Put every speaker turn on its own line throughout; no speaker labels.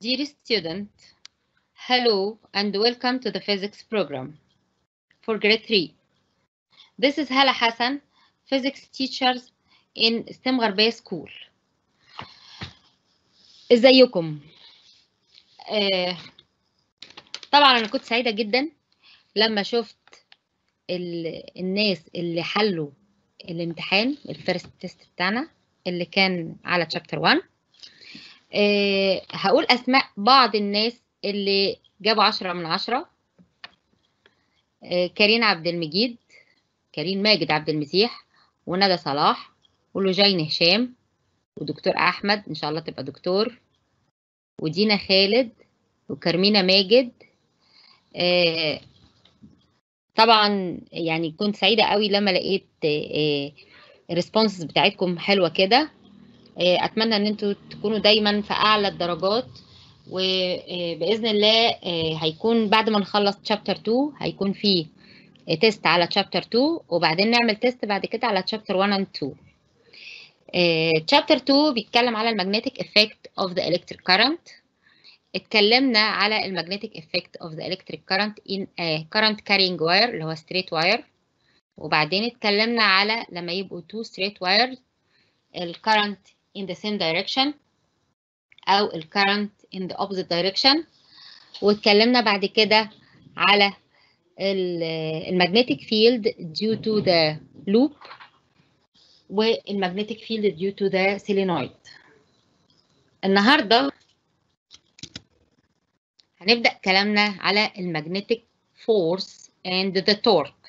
Dear student, hello and welcome to the physics program for grade 3. This is Hala Hassan, physics teachers in STEM غربية school. ازيكم؟ آه طبعا انا كنت سعيدة جدا لما شفت ال... الناس اللي حلوا الامتحان الفيرست تيست بتاعنا اللي كان على chapter 1 أه هقول اسماء بعض الناس اللي جابوا عشرة من عشرة أه كريم عبد المجيد كريم ماجد عبد المسيح وندى صلاح ولوجين هشام ودكتور احمد ان شاء الله تبقى دكتور ودينا خالد وكرمينة ماجد أه طبعا يعني كنت سعيدة قوي لما لقيت الريسبونسز بتاعتكم حلوة كده اتمنى ان انتوا تكونوا دايما في اعلى الدرجات وباذن الله هيكون بعد ما نخلص تشابتر 2 هيكون في تيست على تشابتر 2 وبعدين نعمل تيست بعد كده على تشابتر 1 and 2 تشابتر 2 بيتكلم على المagnetic effect of the electric current اتكلمنا على المagnetic effect of the electric current in a current carrying wire اللي هو straight wire وبعدين اتكلمنا على لما يبقوا two straight wires ال current in the same direction أو ال current in the opposite direction واتكلمنا بعد كده على ال magnetic field due to the loop والmagnetic field due to the solenoid النهارده هنبدأ كلامنا على المagnetic force and the torque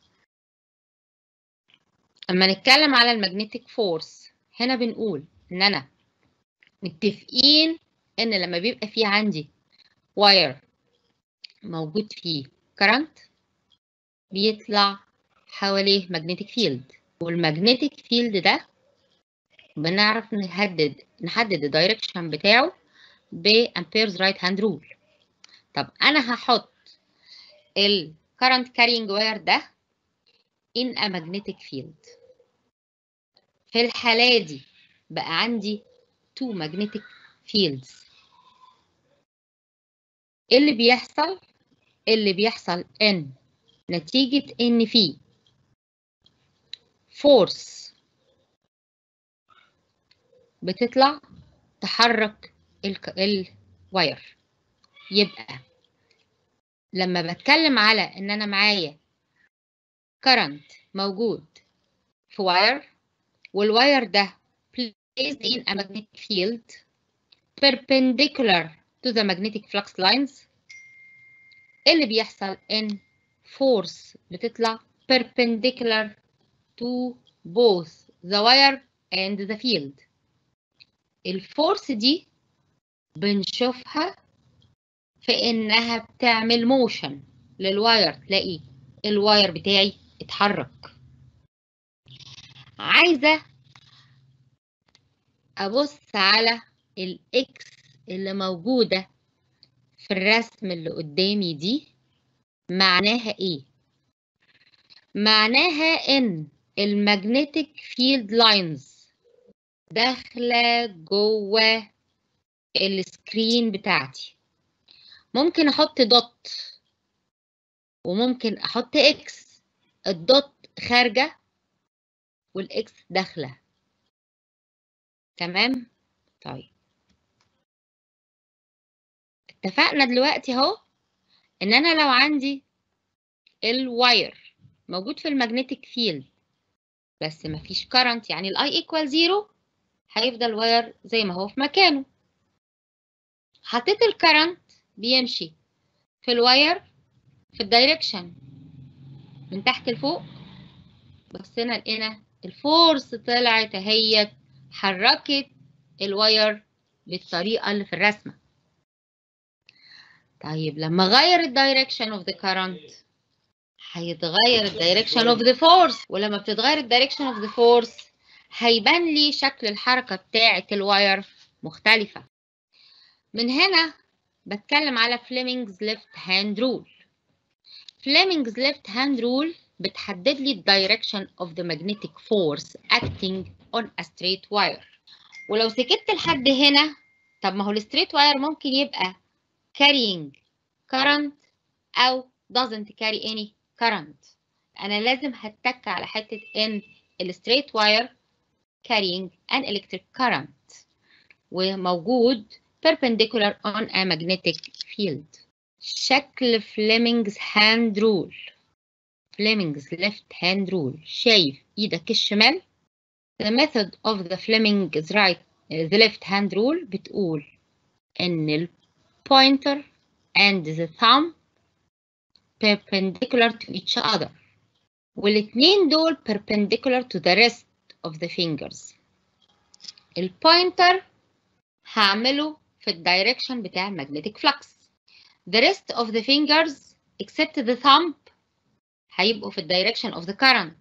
اما نتكلم على المagnetic force هنا بنقول ان انا متفقين ان لما بيبقى في عندي واير موجود فيه current بيطلع حواليه magnetic field والمagnetic field ده بنعرف نحدد نحدد الدايركشن بتاعه بامبيرز رايت هاند رول طب انا هحط ال current carrying wire ده in a magnetic field في الحالة دي بقى عندي two magnetic fields ايه اللي بيحصل اللي بيحصل ان نتيجة ان في force بتطلع تحرك الواير يبقى لما بتكلم على ان انا معايا current موجود في واير والواير ده placed in a magnetic field perpendicular to the magnetic flux lines اللي بيحصل ان force بتطلع perpendicular to both the wire and the field الفورس دي بنشوفها في انها بتعمل موشن للواير تلاقي الواير بتاعي اتحرك عايزة ابص على الاكس اللي موجودة في الرسم اللي قدامي دي معناها ايه معناها ان المagnetic field lines داخلة جوه السكرين بتاعتي ممكن احط دوت وممكن احط اكس الدوت خارجة والاكس داخلة تمام طيب اتفقنا دلوقتي اهو ان انا لو عندي الواير موجود في المagnetic فيلد بس مفيش current يعني الاي ايكوال زيرو هيفضل واير زي ما هو في مكانه حطيت الكرنت بيمشي في الواير في الدايركشن من تحت لفوق بصينا لقينا الفورس طلعت اهيت حركت الواير بالطريقة اللي في الرسمة طيب لما غير الدايركشن اوف ذا current هيتغير الدايركشن اوف ذا فورس ولما بتتغير الدايركشن اوف ذا فورس هيبان لي شكل الحركة بتاعة الواير مختلفة من هنا بتكلم على فليمنجز ليفت هاند رول فليمنجز ليفت هاند رول بتحدد لي الدايركشن اوف ذا magnetic force acting on a straight wire ولو سكت لحد هنا طب ما هو الستريت واير ممكن يبقى carrying current أو doesn't carry any current أنا لازم هتك على حتة إن الستريت واير carrying an electric current وموجود perpendicular on a magnetic field شكل فليمنجز hand rule فليمنجز left hand rule شايف ايدك الشمال the method of the Fleming's right the left hand rule بتقول ان ال pointer and the thumb perpendicular to each other والاتنين دول perpendicular to the rest of the fingers البوينتر هعمله في الدايركشن بتاع المagnetic flux the rest of the fingers except the thumb هيبقوا في الدايركشن of the current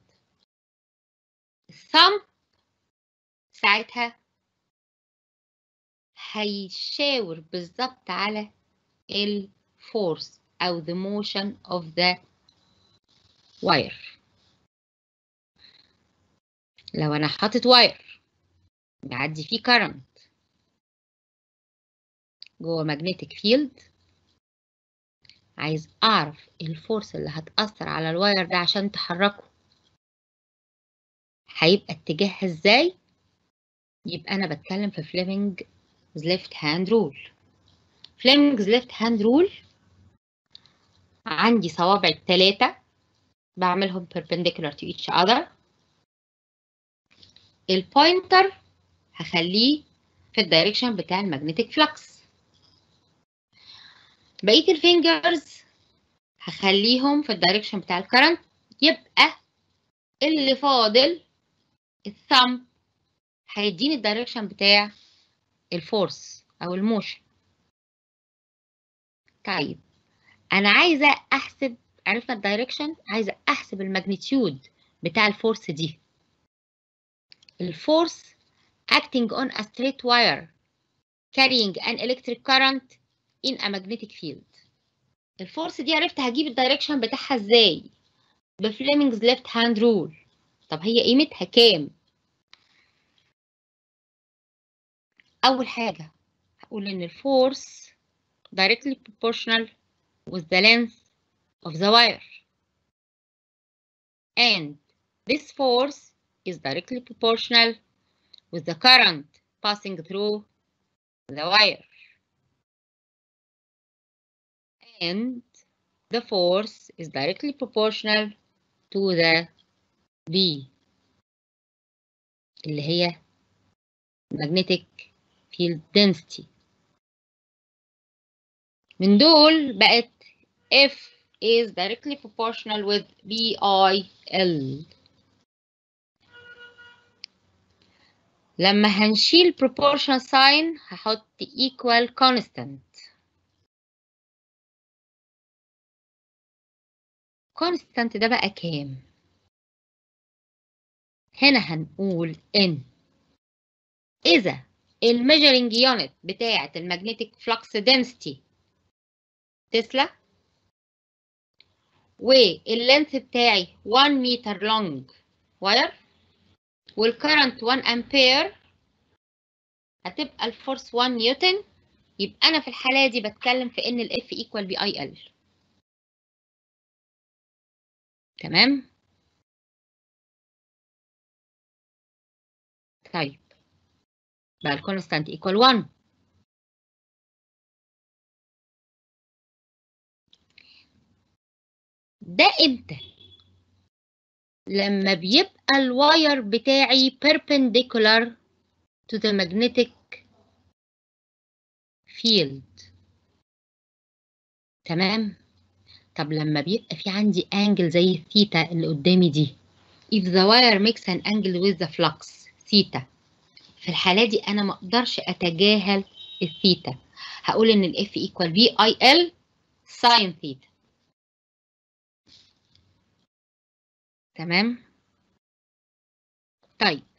الثumb ساعتها هيشاور بالظبط على الفورس أو the motion of the wire لو أنا حاطط واير بيعدي فيه current جوه magnetic field عايز أعرف الفورس اللي هتأثر على الواير ده عشان تحركه هيبقى اتجاهها ازاي يبقى أنا بتكلم في فليمنج left hand rule فليمنج's left hand rule عندي صوابع التلاتة بعملهم perpendicular to each other البوينتر هخليه في الدايركشن بتاع المagnetic flux بقية الفينجرز هخليهم في الدايركشن بتاع الكرنت يبقى اللي فاضل الثumb هيديني الدايركشن بتاع الفورس او الموشن طيب انا عايزه احسب عرفنا الدايركشن عايزه احسب الماجنتيود بتاع الفورس دي الفورس acting on a straight wire carrying an electric current in a magnetic field الفورس دي عرفت هجيب الدايركشن بتاعها ازاي بفليمنجز left hand rule طب هي قيمتها كام اول حاجه هقول ان الفورس directly proportional with the length of the wire and this force is directly proportional with the current passing through the wire and the force is directly proportional to the V اللي هي magnetic field density من دول بقت F is directly proportional with BIL لما هنشيل proportional sign هحط equal constant constant ده بقى كام هنا هنقول ان اذا الميجرنج يونت بتاعه المagnetic flux density تسلا واللينث بتاعي 1 متر لونج واير والكرنت 1 امبير هتبقى الفورس 1 نيوتن يبقى انا في الحاله دي بتكلم في ان الاف ايكوال بي اي ال تمام طيب بقى الكونستانت ايكوال 1 ده امتى لما بيبقى الواير بتاعي perpendicular to the magnetic field تمام طب لما بيبقى في عندي angle زي الثيتا اللي قدامي دي if the wire makes an angle with the flux ثيتا في الحالة دي أنا ما أقدرش أتجاهل الثيتا هقول إن ال F equal V I L sin ثيتا تمام طيب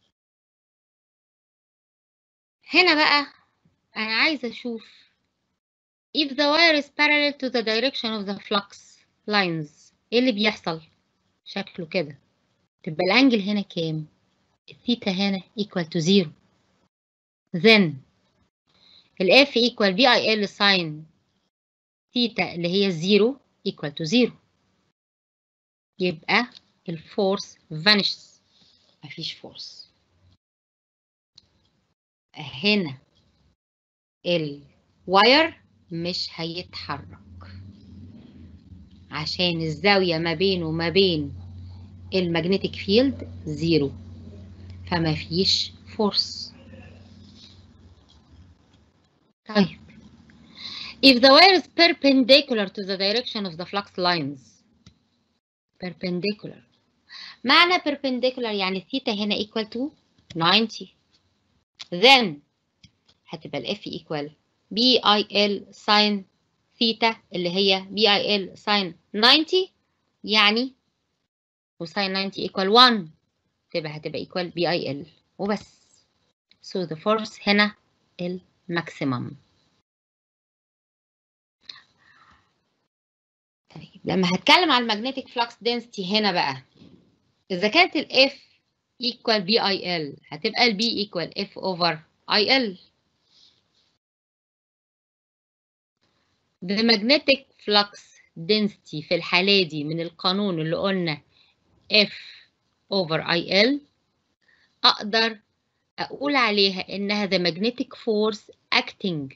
هنا بقى أنا عايزة أشوف if the wire is parallel to the direction of the flux lines إيه اللي بيحصل شكله كده تبقى الأنجل هنا كام الثيتا هنا equal to zero then ال F equal VIL sin ثيتا اللي هي 0 equal to 0 يبقى الفورس vanishes مفيش فورس هنا الواير مش هيتحرك عشان الزاوية ما بينه وما بين المagnetic field زيرو فما فيش فورس طيب if the wire is perpendicular to the direction of the flux lines perpendicular معنى perpendicular يعني الثيتا هنا equal to 90 then هتبقى ال F equal BIL sin ثيتا اللي هي BIL sin 90 يعني وساين 90 equal 1 تبقى هتبقى equal BIL وبس so the force هنا الماكسيمم طيب لما هتكلم عن المagnetic flux density هنا بقى إذا كانت ال F equal BIL هتبقى ال B equal F over IL The magnetic flux density في الحالة دي من القانون اللي قلنا F over IL أقدر أقول عليها إنها the magnetic force acting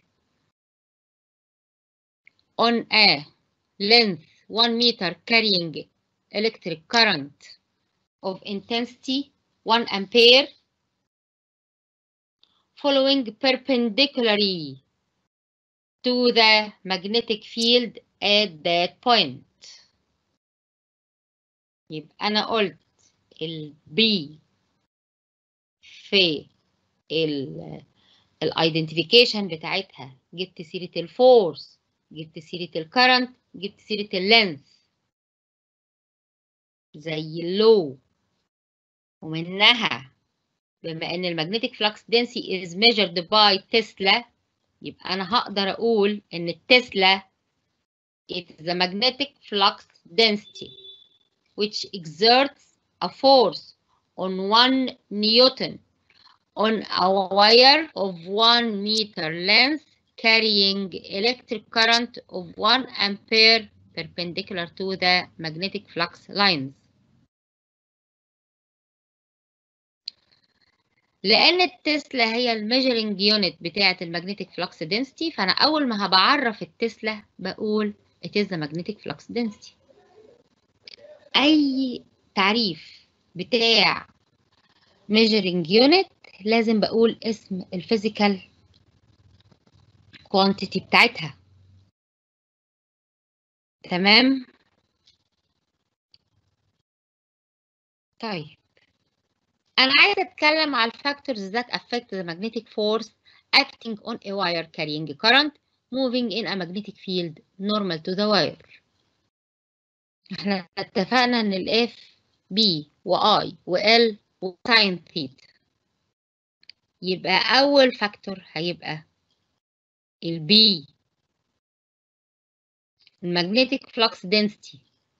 on a length 1 meter carrying electric current of intensity 1 ampere following perpendicularly to the magnetic field at that point يبقى أنا قلت ال B في ال الايدنتيفيكيشن بتاعتها جبت سيرة الفورس جبت سيرة الكرنت جبت سيرة اللينث زي اللو ومنها بما ان المagnetic flux density is measured by Tesla يبقى انا هقدر اقول ان التسلا it is the magnetic flux density which exerts a force on 1 newton on a wire of 1 meter length carrying electric current of 1 ampere perpendicular to the magnetic flux lines. لأن التسلا هي الميجرنج يونت بتاعة المagnetic flux density فأنا أول ما هبعرف التسلا بقول it is the magnetic flux density. أي تعريف بتاع measuring unit لازم بقول اسم الفيزيكال quantity بتاعتها تمام طيب أنا عايزة أتكلم على الفاكتورز that affect the magnetic force acting on a wire carrying a current moving in a magnetic field normal to the wire احنا اتفقنا ان ال F B و I و L و sin theta يبقى أول فاكتور هيبقى ال B المagnetic flux density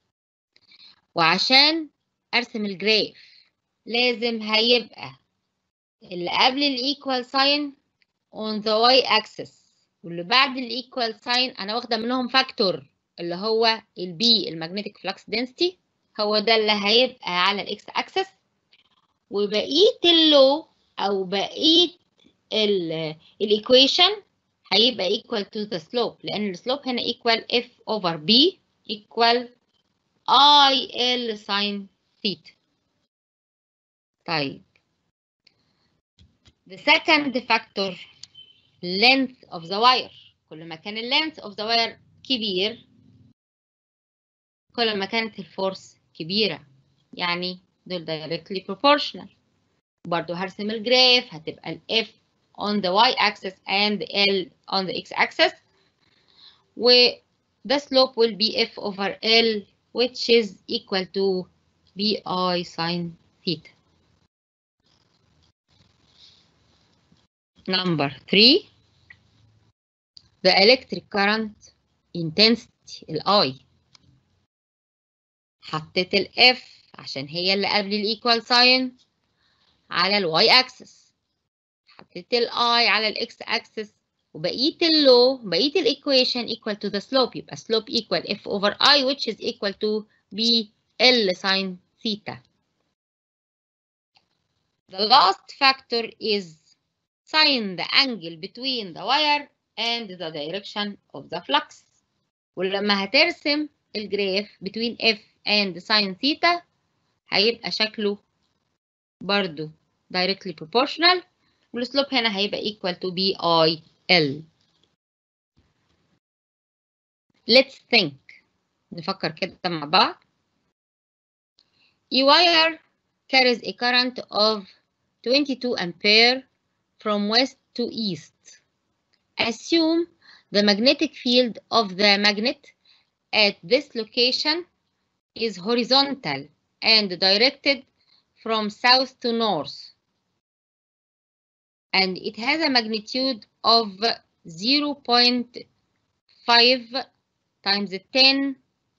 وعشان أرسم الجراف لازم هيبقى اللي قبل ال equal sign on the y axis واللي بعد ال equal sign أنا واخدة منهم فاكتور اللي هو ال B المagnetic flux density هو ده اللي هيبقى على ال x axis وبقية اللو أو بقية الإيكويشن هيبقى equal to the slope لأن السلوب هنا equal f over b equal i l sin theta. طيب the second factor length of the wire كل ما كان ال length of the wire كبير كل ما كانت الفورس كبيرة يعني دول directly proportional برضو هرسم الجراف هتبقى ال F on the y axis and L on the x axis و the slope will be F over L which is equal to BI sin theta. Number three, the electric current intensity ال I حطيت ال F عشان هي اللي قبل ال equal sign على ال y axis حطيت ال I على ال x axis وبقيه اللو بقيه الايكويشن equal to the slope يبقى slope equal f over i which is equal to b l sin theta. The last factor is sin the angle between the wire and the direction of the flux. ولما هترسم الجراف between f and sin theta هيبقى شكله برضو directly proportional والسلوب هنا هيبقى equal to BI L. Let's think. نفكر كده مع بعض. A wire carries a current of 22 ampere from west to east. Assume the magnetic field of the magnet at this location is horizontal and directed from south to north. And it has a magnitude of 0.5 times 10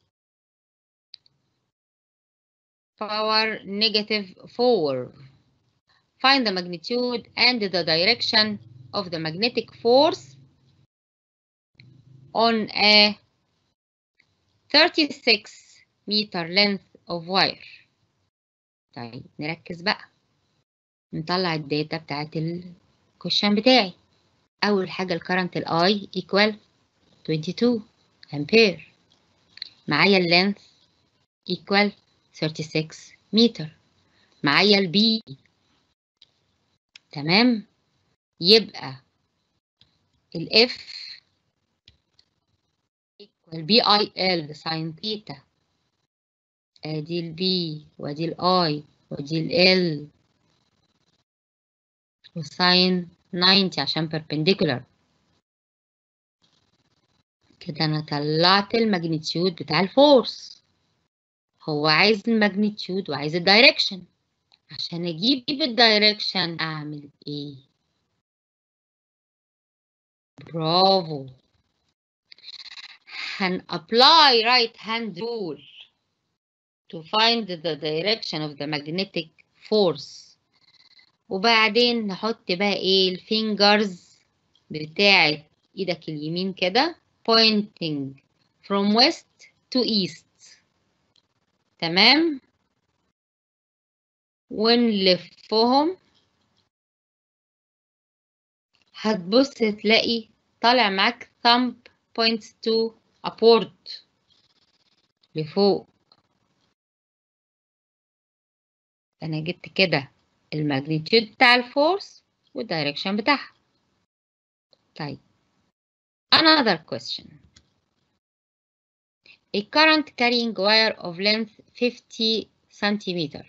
power negative 4. Find the magnitude and the direction of the magnetic force on a 36 meter length of wire. طيب نركز بقى نطلع الداتا بتاعت الكوشن بتاعي أول حاجة الكرنت الأي equal 22 أمبير معايا اللينث equal 36 متر معايا البي تمام يبقى الاف equal بي اي ال ساين ثيتا ادي البي وادي الاي وادي ال وساين 90 عشان perpendicular كده انا طلعت الماجنتيود بتاع الفورس هو عايز الماجنتيود وعايز الدايركشن عشان اجيب الدايركشن اعمل ايه برافو هن apply right hand rule to find the direction of the magnetic force وبعدين نحط بقى ايه الفينجرز بتاعت ايدك اليمين كده pointing from west to east تمام ونلفهم هتبص تلاقي طالع معاك thumb points to upward لفوق انا جبت كده الماجنتيود بتاع الفورس والدايركشن بتاعها طيب another question a current carrying wire of length 50 centimeter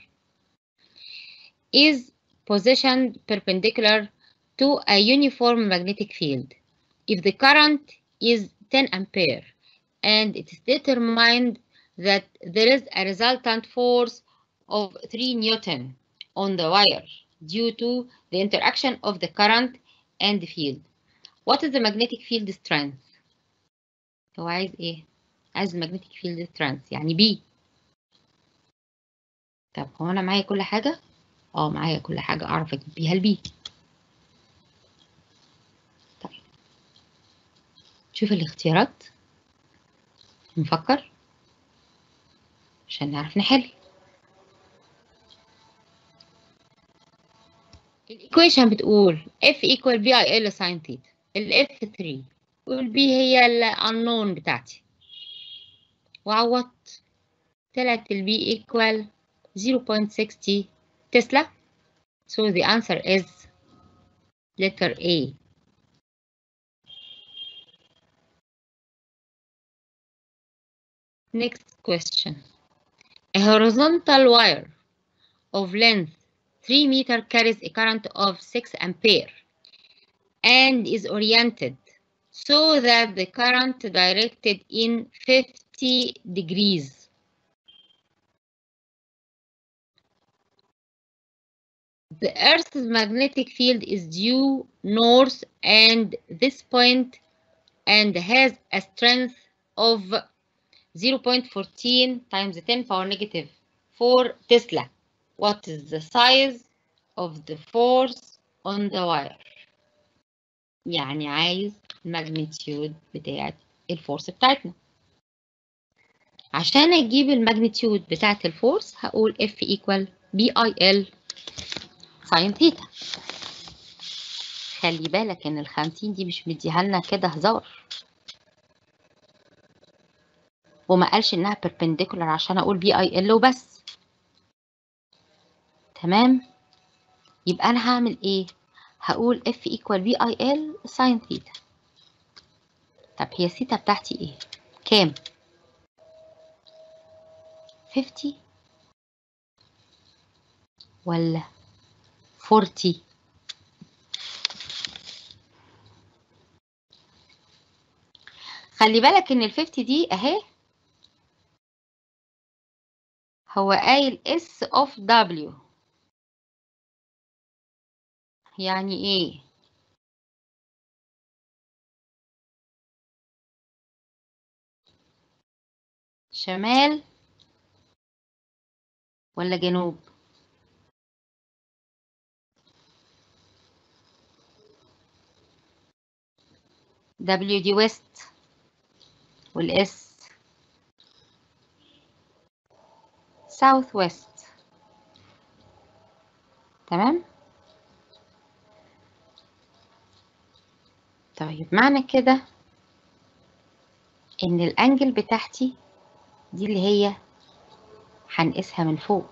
is positioned perpendicular to a uniform magnetic field if the current is 10 ampere and it is determined that there is a resultant force of 3 newton on the wire due to the interaction of the current and the field. What is the magnetic field strength? هو عايز ايه؟ عايز magnetic field strength يعني B. طب هو انا معايا كل حاجة؟ اه معايا كل حاجة اعرف اجيب بيها البي. طيب شوف الاختيارات نفكر عشان نعرف نحل. الايكويشن بتقول F equal BI L sin theta ال F3 وال B هي ال unknown بتاعتي وعوضت طلعت ال B equal 0.60 تسلا so the answer is letter A next question a horizontal wire of length 3 meter carries a current of 6 ampere and is oriented so that the current directed in 50 degrees. The Earth's magnetic field is due north and this point and has a strength of 0.14 times 10 power negative 4 Tesla. What is the size of the force on the wire? يعني عايز الماجنتيود بتاعت الفورس بتاعتنا عشان اجيب الماجنتيود بتاعت الفورس هقول F equal BIL ساين ثيتا خلي بالك ان الخمسين دي مش مديها لنا كده هزار وما قالش انها perpendicular عشان اقول BIL وبس تمام يبقى انا هعمل ايه هقول F equal BIL ساين ثيتا طب هي الثيتا بتاعتي ايه كام 50 ولا 40 خلي بالك ان ال 50 دي اهي هو قايل S of W يعني ايه شمال ولا جنوب W دي ويست والاس ساوث ويست تمام طيب معنى كده ان الانجل بتاعتي دي اللي هي هنقيسها من فوق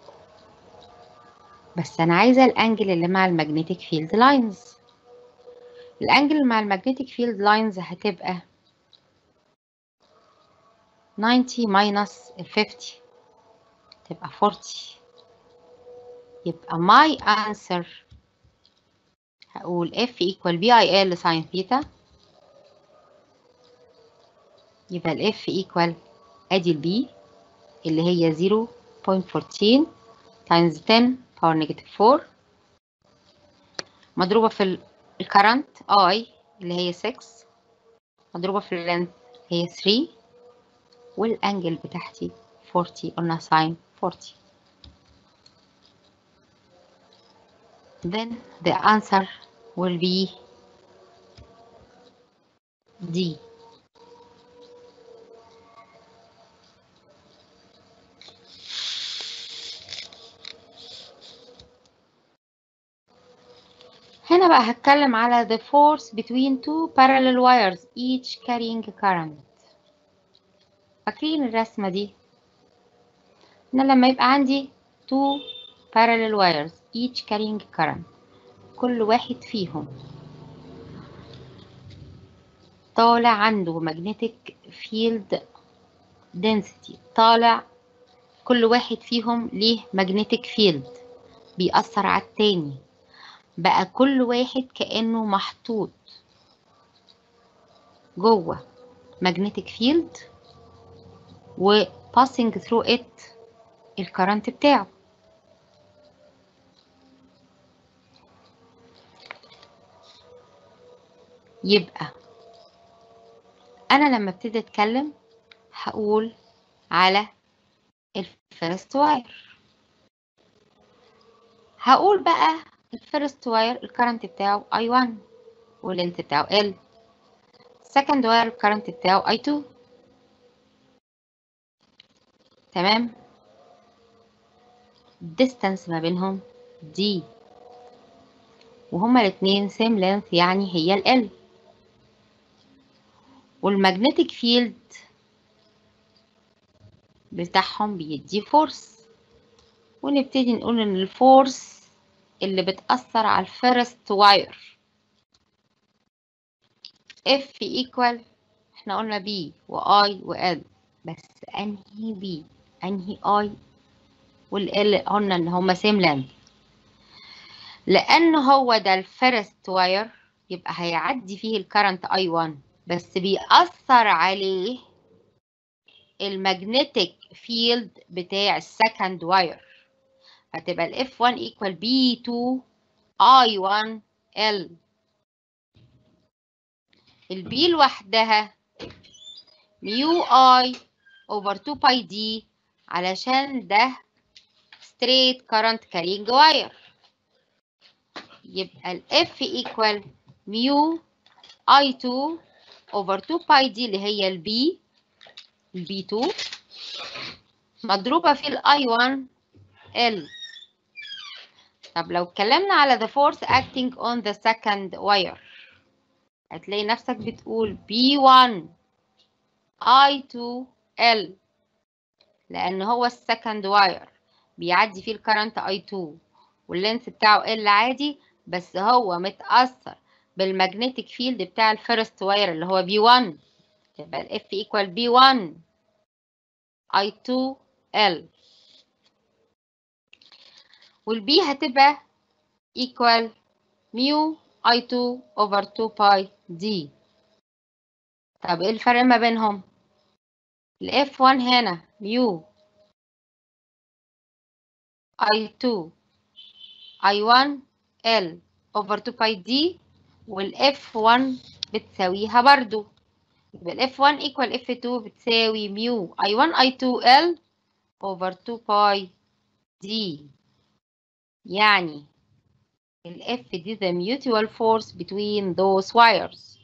بس انا عايزه الانجل اللي مع المagnetic فيلد لاينز الانجل مع المagnetic فيلد لاينز هتبقى 90 minus ال 50 تبقى 40 يبقى my answer هقول F equal BIL sin theta يبقى ال F equal ادي ال B اللي هي 0.14 times 10 power negative 4 مضروبة في الكرنت I اللي هي 6 مضروبة في اللينث هي 3 والانجل بتاعتي 40 قلنا ساين 40 then the answer will be D هنا بقى هتكلم على the force between two parallel wires each carrying current فاكرين الرسمة دي أنا لما يبقى عندي two parallel wires each carrying current كل واحد فيهم طالع عنده magnetic field density طالع كل واحد فيهم ليه magnetic field بيأثر على التاني بقى كل واحد كأنه محطوط جوه magnetic field و passing through it الكرنت بتاعه يبقى انا لما ابتدي اتكلم هقول على الفيرست واير هقول بقى الفيرست واير الكرنت بتاعه I1 واللينث بتاعه L second واير الكرنت بتاعه I2 تمام distance ما بينهم D وهما الاتنين same length يعني هي ال L والمagnetic field بتاعهم بيدي فورس ونبتدي نقول ان الفورس اللي بتأثر على الفيرست واير F equal احنا قلنا B و I و L بس انهي B انهي I وال L قلنا ان هما same length لان هو ده الفيرست واير يبقى هيعدي فيه الكرنت I1 بس بيأثر عليه المagnetic فيلد بتاع السكند واير هتبقى ال F1 equal B2 I1 L ال B لوحدها ميو I over 2 باي D علشان ده straight current carrying wire يبقى ال F equal ميو I2 over 2 باي دي اللي هي البي البي 2 مضروبة في ال I1 L طب لو اتكلمنا على the force acting on the second wire هتلاقي نفسك بتقول B1 I2 L لأن هو السكند واير بيعدي فيه الكرنت I2 واللينس بتاعه L عادي بس هو متأثر بالمagnetic فيلد بتاع الفيرست واير اللي هو B1 يبقى ال F equal B1 I2 L والبي هتبقى equal mu I2 over 2 pi D طب ايه الفرق ما بينهم؟ ال F1 هنا mu I2 I1 L over 2 pi D وال F1 بتساويها برضو يبقى ال F1 equal F2 بتساوي mu I1 I2 L over 2 pi D يعني ال F دي the mutual force between those wires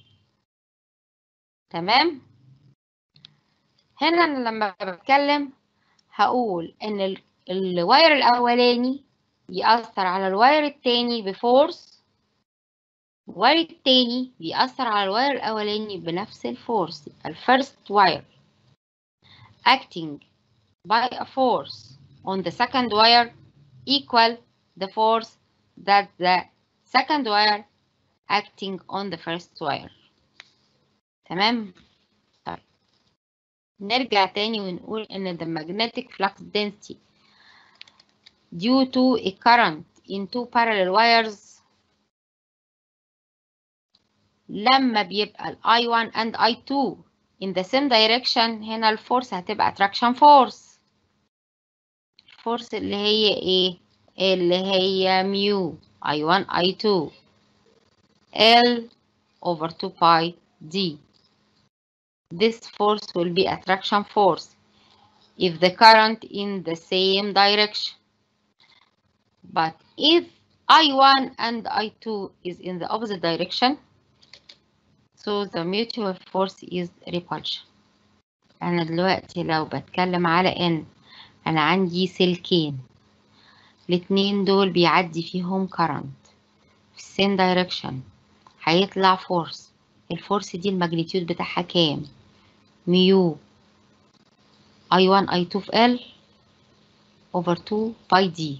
تمام هنا أنا لما بتكلم هقول إن ال- الواير الأولاني بيأثر على الواير التاني بفورس الواير التاني بيأثر على الواير الأولاني بنفس الفورس يبقى الفيرست واير acting by a force on the second wire equal the force that the second wire acting on the first wire تمام طيب نرجع تاني ونقول ان the magnetic flux density due to a current in two parallel wires لما بيبقى ال I1 and I2 in the same direction هنا الفورس هتبقى attraction force الفورس اللي هي ايه اللي هي mu I1 I2 L over 2 pi D this force will be attraction force if the current in the same direction but if I1 and I2 is in the opposite direction so the mutual force is repulsion أنا دلوقتي لو بتكلم على إن أنا عندي سلكين الاتنين دول بيعدي فيهم current في same direction هيطلع فورس الفورس دي الماجنتيود بتاعها كام ميو I1 I2 في L over 2 باي دي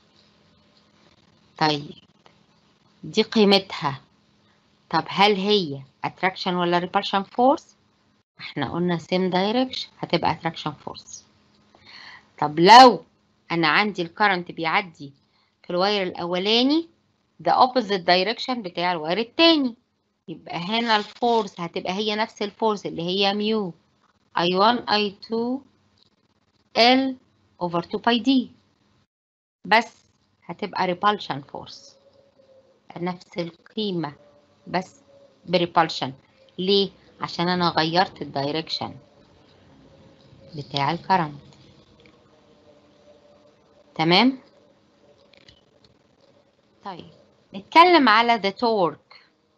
طيب دي قيمتها طب هل هي attraction ولا repulsion force احنا قلنا same direction هتبقى attraction force طب لو انا عندي الكرنت بيعدي في الواير الاولاني the opposite direction بتاع الواير التاني يبقى هنا الفورس هتبقى هي نفس الفورس اللي هي ميو I1 I2 L over 2 pi D بس هتبقى repulsion force نفس القيمة بس بريبالشن ليه؟ عشان أنا غيرت الدايركشن بتاع الكرنت تمام؟ طيب نتكلم على the torque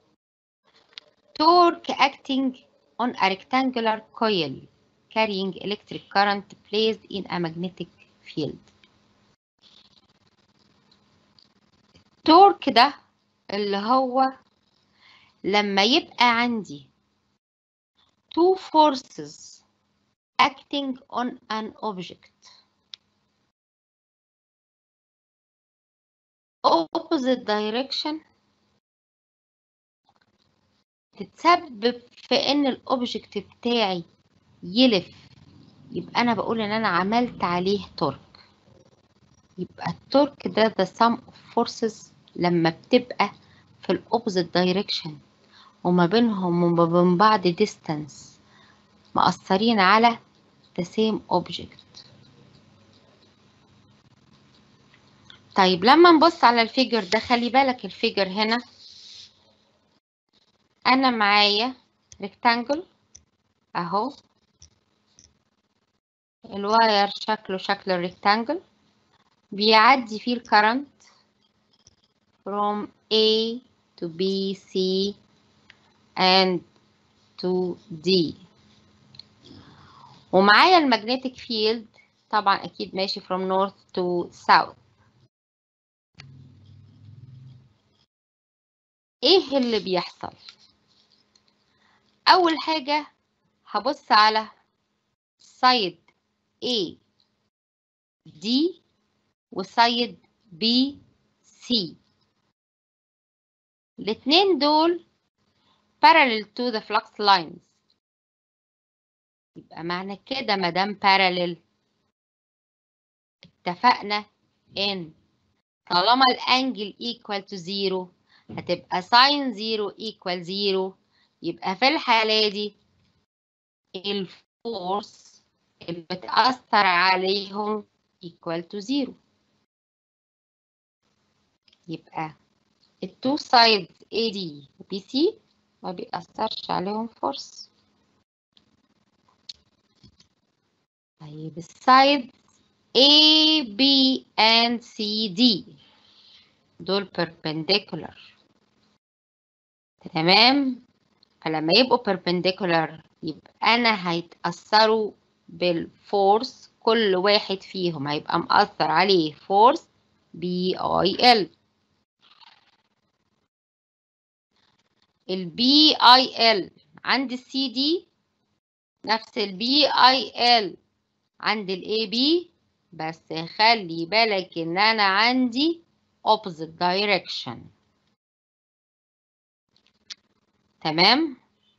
torque acting on a rectangular coil carrying electric current placed in a magnetic field torque ده اللي هو لما يبقى عندي two forces acting on an object opposite direction تتسبب في ان الاوبجكت بتاعي يلف يبقى انا بقول ان انا عملت عليه تورك يبقى التورك ده the sum of forces لما بتبقى في الاوبوزيت دايركشن وما بينهم وما بين بعض distance مأثرين على the same object طيب لما نبص على الفيجر ده خلي بالك الفيجر هنا انا معايا rectangle اهو الواير شكله شكل الريكتانجل بيعدي فيه الكرنت from A to B C and 2D ومعايا المagnetic field طبعا أكيد ماشي from north to south إيه اللي بيحصل؟ أول حاجة هبص على side A D وسايد B C الاتنين دول parallel to the flux lines يبقى معنى كده مادام parallel اتفقنا ان طالما الانجل equal to zero هتبقى sin zero equal zero يبقى في الحالة دي الفورس اللي بتأثر عليهم equal to zero يبقى التو sides AD و BC ما بيأثرش عليهم فورس طيب السايد A, B and C, D دول perpendicular تمام فلما يبقوا perpendicular يبقى أنا هيتأثروا بالفورس كل واحد فيهم هيبقى مأثر عليه فورس بي اي ال البي اي ال عند السي دي نفس البي اي ال عند الاي بي بس خلي بالك ان انا عندي opposite direction تمام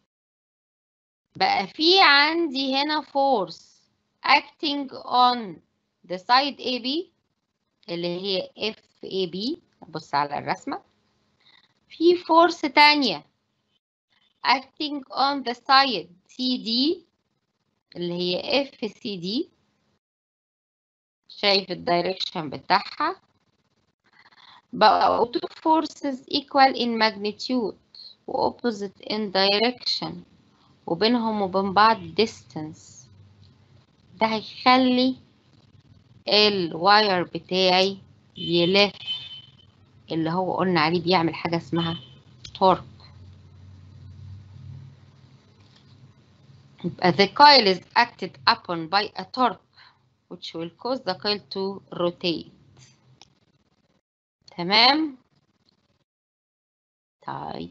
بقى في عندي هنا force acting on the side AB اللي هي FAB بص على الرسمة في force تانية acting on the side CD اللي هي FCD شايف الدايركشن بتاعها بقوا two forces equal in magnitude و opposite in direction وبينهم وبين بعض distance ده هيخلي الواير بتاعي يلف اللي هو قلنا عليه بيعمل حاجة اسمها تورك يبقى the coil is acted upon by a torque which will cause the coil to rotate تمام طيب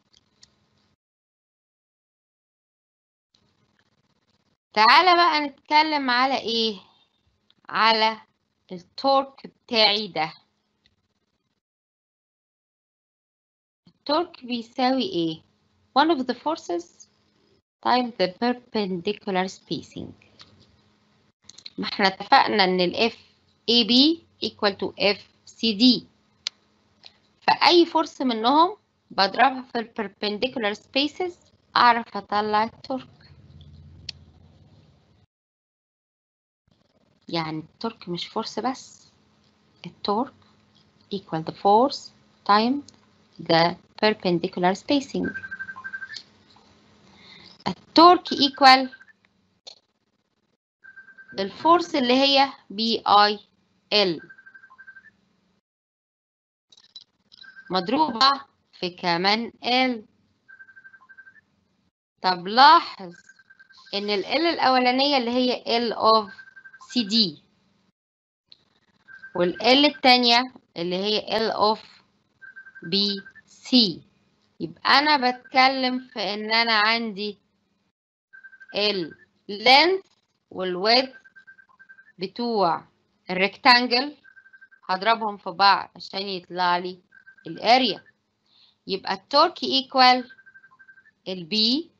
تعالى بقى نتكلم على ايه على التورك بتاعي ده التورك بيساوي ايه one of the forces times the perpendicular spacing ما احنا اتفقنا ان ال F AB equal to F CD فأي فورس منهم بضربها في ال perpendicular spaces أعرف أطلع التورك يعني التورك مش فورس بس التورك equal the force times the perpendicular spacing التورك equal الفورس اللي هي بي اي ال مضروبة في كمان ال طب لاحظ ان ال ال الاولانية اللي هي ال of CD وال ال التانية اللي هي ال of BC يبقى انا بتكلم في ان انا عندي ال length والويدث بتوع الريكتانجل هضربهم في بعض عشان يطلع لي الاريا يبقى التورك ايكوال البي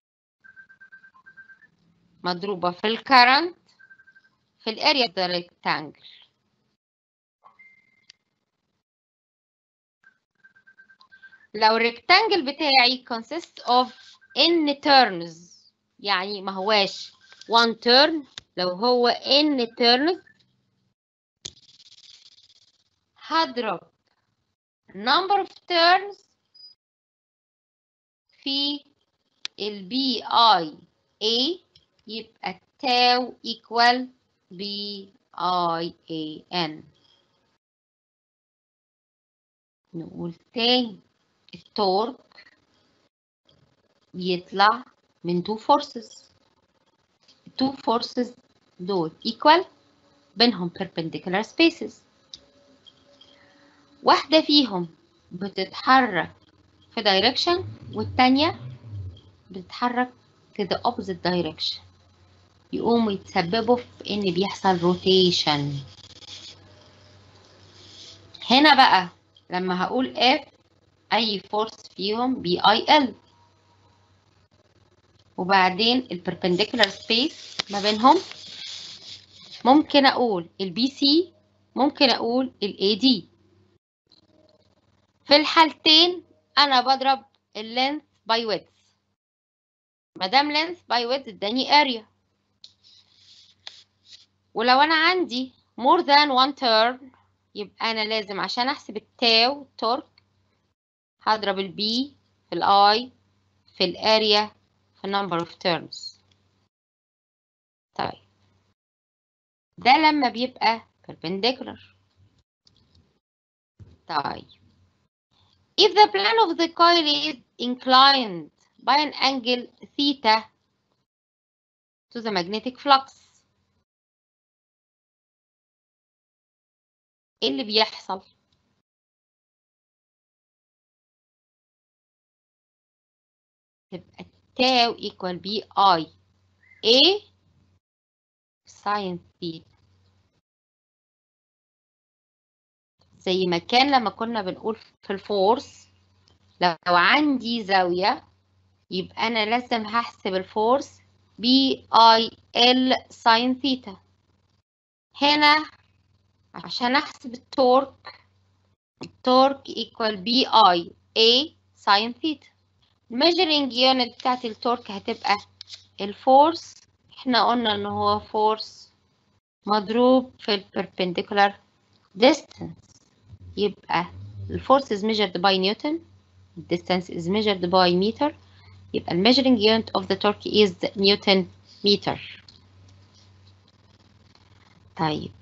مضروبة في الكرنت في الاريا of the rectangle لو الريكتانجل بتاعي consists of n turns يعني ما هواش one turn لو هو n turns هضرب number of turns في ال بي اي a يبقى تاو equal بي اي a n نقول تاني التورك بيطلع من two forces two forces دول equal بينهم perpendicular spaces واحدة فيهم بتتحرك في direction والتانية بتتحرك to the opposite direction يقوموا يتسببوا في إن بيحصل rotation هنا بقى لما هقول F أي فورس فيهم بي اي ال وبعدين البربنديكولار سبيس ما بينهم ممكن أقول البي سي ممكن أقول الاي دي في الحالتين أنا بضرب اللينث باي width مادام length باي width اداني area ولو أنا عندي more than one turn يبقى أنا لازم عشان أحسب التاو تورك هضرب البي في الاي في الاريا في number of turns طيب ده لما بيبقى perpendicular طيب if the plane of the coil is inclined by an angle theta to the magnetic flux ايه اللي بيحصل تبقى تاو equal بي اي A sin theta زي ما كان لما كنا بنقول في الفورس لو عندي زاوية يبقى أنا لازم هحسب الفورس بي اي ال sin ثيتا هنا عشان أحسب التورك التورك equal بي اي A sin ثيتا الميجرنج يونت بتاعت التورك هتبقى الفورس احنا قلنا ان هو فورس مضروب في البربنديكولار distance يبقى الفورس is measured by Newton distance is measured by meter يبقى measuring unit of the torque is Newton meter طيب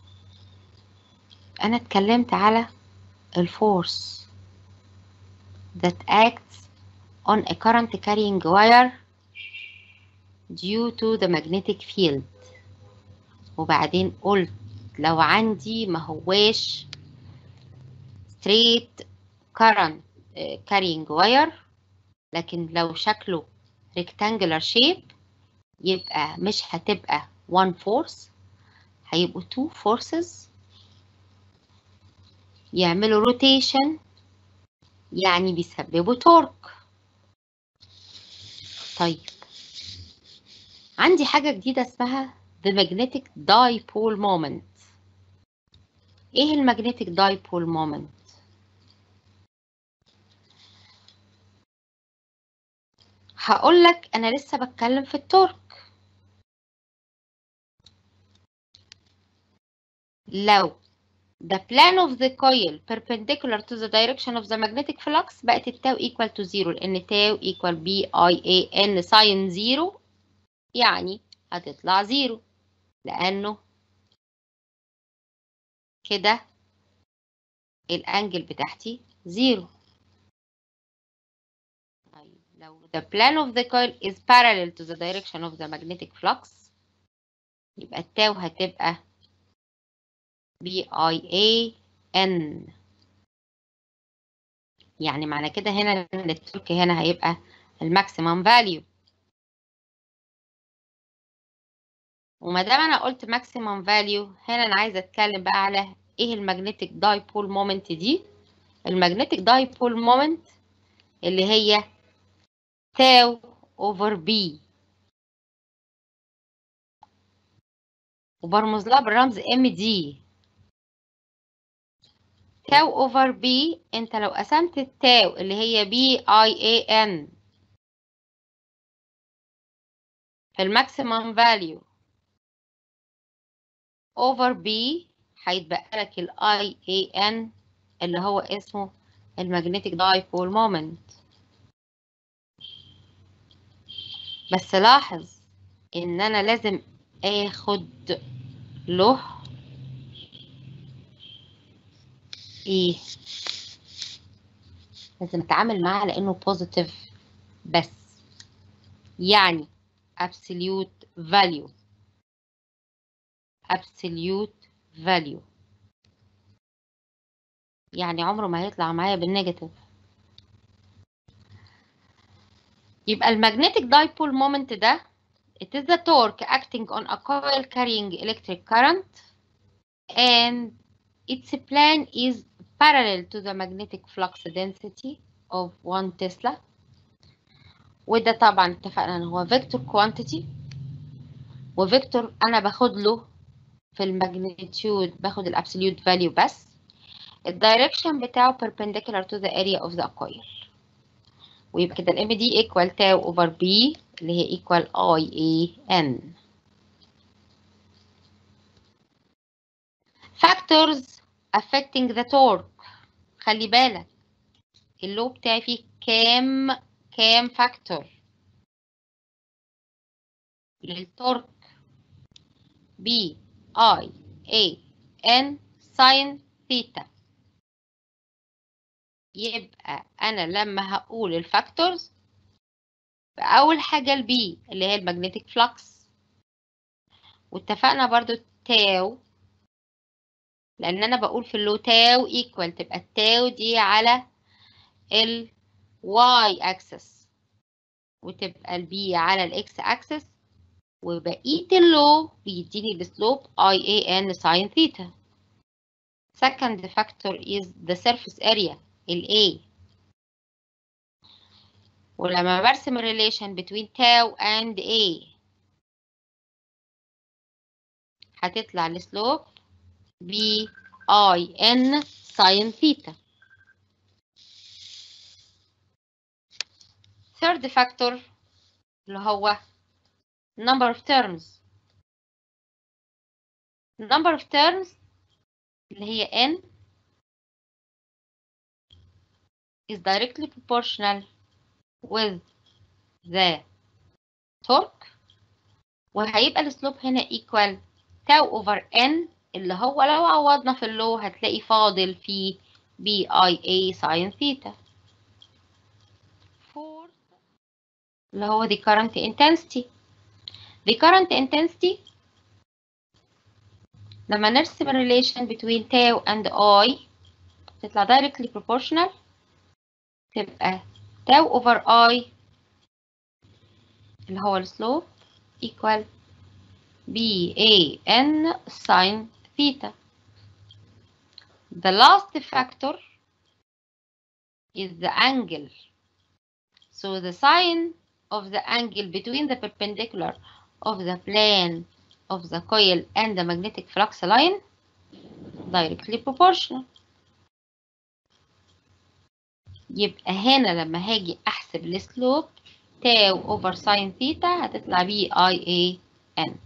أنا اتكلمت على الفورس that acts on a current carrying wire due to the magnetic field وبعدين قلت لو عندي ما هواش straight current carrying wire لكن لو شكله rectangular shape يبقى مش هتبقى one force هيبقوا two forces يعملوا rotation يعني بيسببوا torque طيب عندي حاجة جديدة اسمها the magnetic dipole moment ايه المagnetic dipole moment هقول لك انا لسه بتكلم في التورك لو the plane of the coil perpendicular to the direction of the magnetic flux بقت التاو equal to zero لأن تاو equal b i a n sin zero يعني هتطلع زيرو لأنه كده الأنجل بتاعتي زيرو طيب لو the plane of the coil is parallel to the direction of the magnetic flux يبقى التاو هتبقى B I A N يعني معنى كده هنا ان التورك هنا هيبقى الماكسيمم فاليو وما دام انا قلت ماكسيمم فاليو هنا انا عايزه اتكلم بقى على ايه المagnetic dipole moment دي المagnetic dipole moment اللي هي تاو over B وبرمز لها بالرمز ام دي تاو اوفر بي انت لو قسمت التاو اللي هي بي اي اي ان في الماكسيمم فاليو اوفر بي هيتبقى لك الاي اي ان اللي هو اسمه المagnetic dipole moment بس لاحظ ان انا لازم اخد له ايه لازم اتعامل معاه لانه بوزيتيف بس يعني absolute value absolute value يعني عمره ما هيطلع معايا بالنيجاتيف يبقى المagnetic dipole moment ده it is the torque acting on a coil carrying electric current and its plane is parallel to the magnetic flux density of 1 Tesla وده طبعا اتفقنا ان هو vector quantity وفيكتور انا باخد له في الماجنتيود باخد الابسوليوت فاليو بس الدايركشن بتاعه perpendicular to the area of the coil ويبقى كده الام دي equal tau over b اللي هي equal i a n factors affecting the torque خلي بالك اللو بتاعي فيه كام كام فاكتور للتورك B I A N ساين ثيتا يبقى أنا لما هقول الفاكتورز فأول حاجة البي اللي هي المagnetic فلكس واتفقنا برضو تاو لأن أنا بقول في اللو تاو equal تبقى التاو دي على ال y axis وتبقى البي على الاكس axis وبقية اللو بيديني السلوب I A N sin theta. Second factor is the surface area ال A. ولما برسم relation between tau and A هتطلع السلوب B I N sin theta. Third factor اللي هو number of terms number of terms اللي هي n is directly proportional with the torque وهيبقى السلوب هنا equal tau over n اللي هو لو عوضنا في اللو هتلاقي فاضل في بي اي اي ساين ثيتا اللي هو the current intensity the current intensity لما نرسم relation between tau and I تطلع directly proportional تبقى tau over I اللي هو السلوب equal B A N sin theta. The last factor is the angle. So the sine of the angle between the perpendicular of the plane of the coil and the magnetic flux line directly proportional. يبقى هنا لما هاجي احسب السلوب تاو اوفر ساين ثيتا هتطلع بي اي اي ان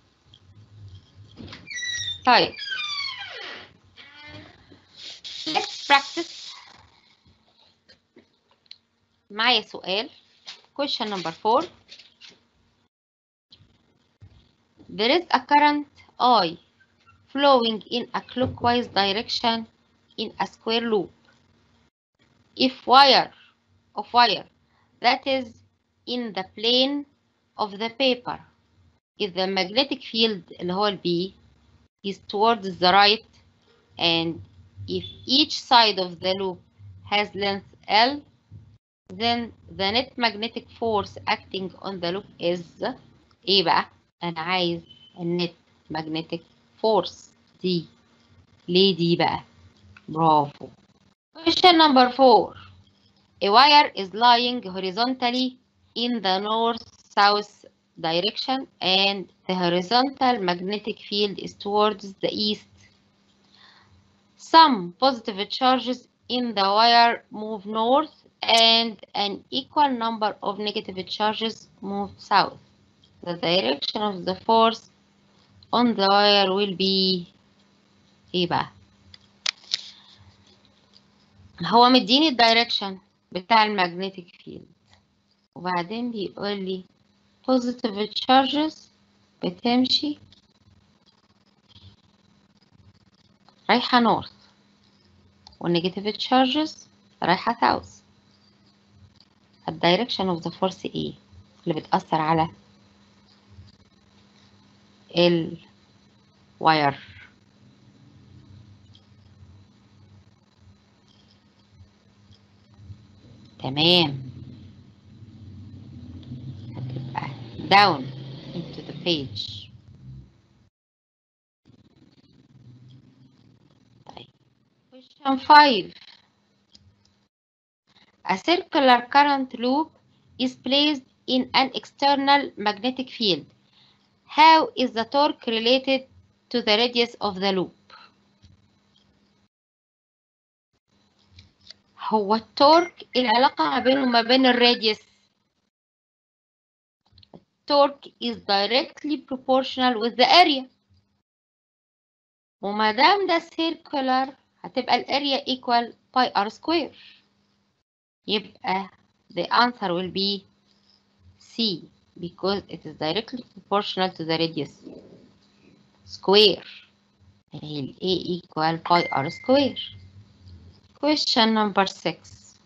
طيب let's practice معايا سؤال question number four there is a current I flowing in a clockwise direction in a square loop if wire of wire that is in the plane of the paper if the magnetic field اللي هو ال B is towards the right and if each side of the loop has length L then the net magnetic force acting on the loop is ايه بقى انا عايز النت magnetic force دي ليه دي بقى برافو question number four a wire is lying horizontally in the north-south direction and the horizontal magnetic field is towards the east. Some positive charges in the wire move north and an equal number of negative charges move south. The direction of the force on the wire will be ايه بقى؟ هو مديني الدايركشن بتاع المagnetic field وبعدين بيقول لي positive charges بتمشي رايحة north والنيجاتيف charges رايحة south الدايركشن of the force ايه اللي بتأثر على الواير تمام هتبقى down into the page طيب question 5 A circular current loop is placed in an external magnetic field. How is the torque related to the radius of the loop? هو التورك العلاقة ما بينه وما بين الراديوس التورك is directly proportional with the area وما دام ده circular هتبقى الاريا equal pi r square يبقى the answer will be C because it is directly proportional to the radius square ال A equal pi r square Question number six.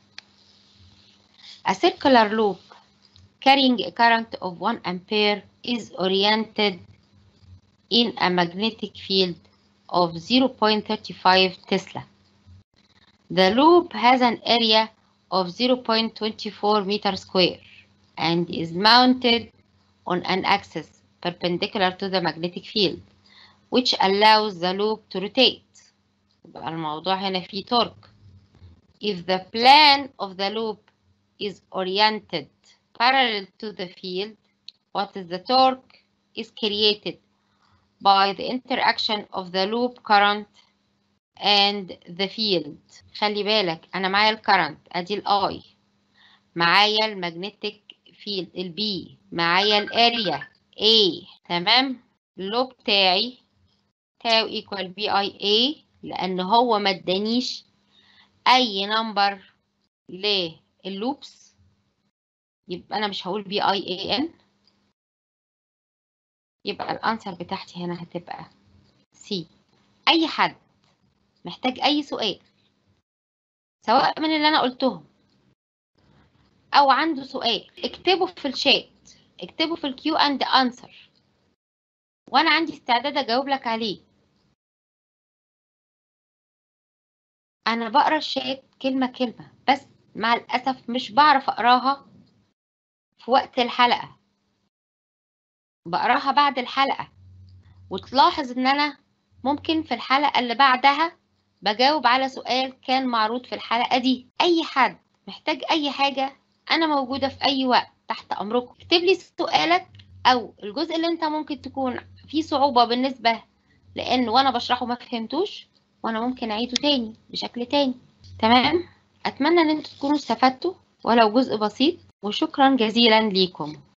A circular loop carrying a current of 1 ampere is oriented in a magnetic field of 0.35 Tesla. The loop has an area of 0.24 meter square and is mounted on an axis perpendicular to the magnetic field, which allows the loop to rotate. يبقى الموضوع هنا فيه torque. If the plane of the loop is oriented parallel to the field, what is the torque is created by the interaction of the loop current and the field. خلي بالك أنا معايا الكرنت أدي الأي معايا المagnetic field البي معايا الاريا A تمام اللوب بتاعي تاو equal بي اي اي لأن هو ما ادانيش اي نمبر لللوبس يبقى انا مش هقول بي اي اي ان يبقى الانسر بتاعتي هنا هتبقى سي اي حد محتاج اي سؤال سواء من اللي انا قلتهم او عنده سؤال اكتبه في الشات اكتبه في الكيو اند انسر وانا عندي استعداد اجاوب لك عليه انا بقرا الشات كلمه كلمه بس مع الاسف مش بعرف اقراها في وقت الحلقه بقراها بعد الحلقه وتلاحظ ان انا ممكن في الحلقه اللي بعدها بجاوب على سؤال كان معروض في الحلقه دي اي حد محتاج اي حاجه انا موجوده في اي وقت تحت امركم اكتب لي سؤالك او الجزء اللي انت ممكن تكون فيه صعوبه بالنسبه لان وانا بشرحه ما فهمتوش وانا ممكن اعيده تاني بشكل تاني تمام اتمنى ان انتوا تكونوا استفدتوا ولو جزء بسيط وشكرا جزيلا ليكم